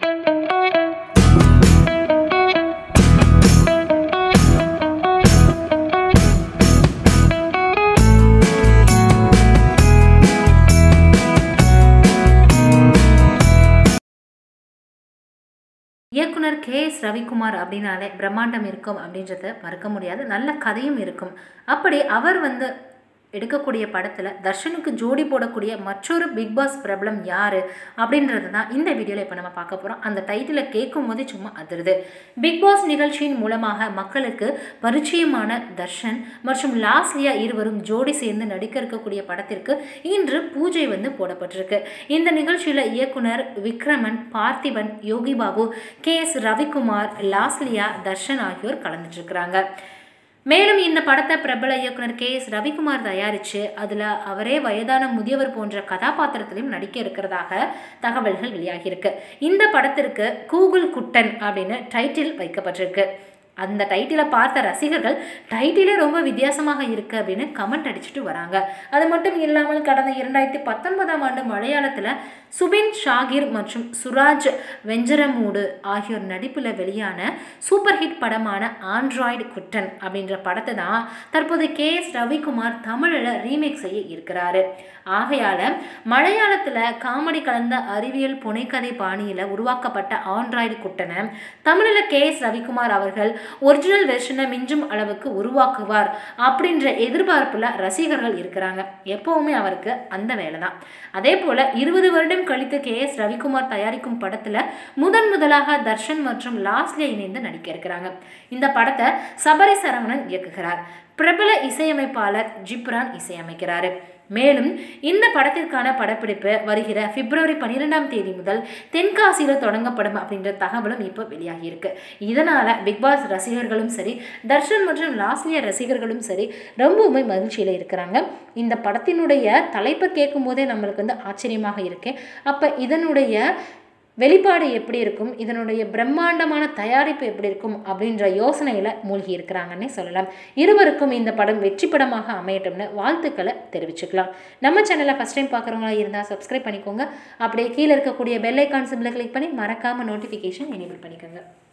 இயக்குனர் K S Ravikumar அப்படின்னாலே பிரம்மாண்டம் இருக்கும் அப்படின்றத மறுக்க முடியாது நல்ல கதையும் இருக்கும் அப்படி அவர் வந்து எடுக்கக்கூடிய படத்தில் தர்ஷனுக்கு ஜோடி போடக்கூடிய மற்றொரு பிக் பாஸ் பிரபலம் யார் அப்படின்றது தான் இந்த வீடியோவில் இப்போ நம்ம பார்க்க போகிறோம் அந்த டைட்டிலை கேட்கும் போதே சும்மா அதிருது பிக் பாஸ் நிகழ்ச்சியின் மூலமாக மக்களுக்கு பரிச்சயமான தர்ஷன் மற்றும் லாஸ்லியா இருவரும் ஜோடி சேர்ந்து நடிக்க இருக்கக்கூடிய படத்திற்கு இன்று பூஜை வந்து போடப்பட்டிருக்கு இந்த நிகழ்ச்சியில் இயக்குனர் விக்ரமன் பார்த்திபன் யோகி பாபு கே எஸ் ரவிக்குமார் லாஸ்லியா தர்ஷன் ஆகியோர் கலந்துட்டு இருக்கிறாங்க மேலும் இந்த படத்தை பிரபல இயக்குனர் கே எஸ் ரவிக்குமார் தயாரித்து அதில் அவரே வயதான முதியவர் போன்ற கதாபாத்திரத்திலையும் நடிக்க இருக்கிறதாக தகவல்கள் வெளியாகியிருக்கு இந்த படத்திற்கு கூகுள் குட்டன் அப்படின்னு டைட்டில் வைக்கப்பட்டிருக்கு அந்த டைட்டிலை பார்த்த ரசிகர்கள் டைட்டிலே ரொம்ப வித்தியாசமாக இருக்குது அப்படின்னு கமெண்ட் அடிச்சுட்டு வராங்க அது மட்டும் இல்லாமல் கடந்த இரண்டாயிரத்தி பத்தொன்பதாம் ஆண்டு மலையாளத்தில் சுபின் ஷாகிர் மற்றும் சுராஜ் வெஞ்சரமூடு ஆகியோர் நடிப்பில் வெளியான சூப்பர் ஹிட் படமான ஆண்ட்ராய்டு குட்டன் அப்படின்ற படத்தை தான் தற்போது கே எஸ் ரவிக்குமார் தமிழில் ரீமேக் செய்ய இருக்கிறாரு ஆகையால் மலையாளத்தில் காமெடி கலந்த அறிவியல் புனைக்கதை பாணியில் உருவாக்கப்பட்ட ஆண்ட்ராய்டு குட்டனை தமிழில் கே எஸ் ரவிக்குமார் அவர்கள் ஒரிஜினல் வெர்ஷனை மிஞ்சும் அளவுக்கு உருவாக்குவார் அப்படின்ற எதிர்பார்ப்பில் ரசிகர்கள் இருக்கிறாங்க எப்போவுமே அவருக்கு அந்த வேலை தான் அதே போல் இருபது வருடம் கழித்து கே எஸ் ரவிக்குமார் தயாரிக்கும் படத்தில் முதன் முதலாக தர்ஷன் மற்றும் லாஸ்லியா இணைந்து நடிக்க இருக்கிறாங்க இந்த படத்தை சபரி சரவணன் இயக்குகிறார் பிரபல இசையமைப்பாளர் ஜிப்ரான் இசையமைக்கிறாரு மேலும் இந்த படத்திற்கான படப்பிடிப்பு வருகிற பிப்ரவரி பன்னிரெண்டாம் தேதி முதல் தென்காசியில் தொடங்கப்படும் அப்படின்ற தகவலும் இப்போ வெளியாகியிருக்கு இதனால் பிக்பாஸ் ரசிகர்களும் சரி தர்ஷன் மற்றும் லாஸ்லியா ரசிகர்களும் சரி ரொம்பவுமே மகிழ்ச்சியில் இருக்கிறாங்க இந்த படத்தினுடைய தலைப்பை கேட்கும் போதே நம்மளுக்கு வந்து ஆச்சரியமாக இருக்கு அப்போ இதனுடைய வெளிப்பாடு எப்படி இருக்கும் இதனுடைய பிரம்மாண்டமான தயாரிப்பு எப்படி இருக்கும் அப்படின்ற யோசனையில் மூழ்கி இருக்கிறாங்கன்னே சொல்லலாம் இருவருக்கும் இந்த படம் வெற்றி படமாக அமையட்டும்னு வாழ்த்துக்களை தெரிவிச்சுக்கலாம் நம்ம சேனலை ஃபஸ்ட் டைம் பார்க்குறவங்களா இருந்தால் சப்ஸ்கிரைப் பண்ணிக்கோங்க அப்படியே கீழே இருக்கக்கூடிய பெல் ஐக்கான் சிம்பிளை கிளிக் பண்ணி மறக்காமல் நோட்டிஃபிகேஷன் எனேபிள் பண்ணிக்கோங்க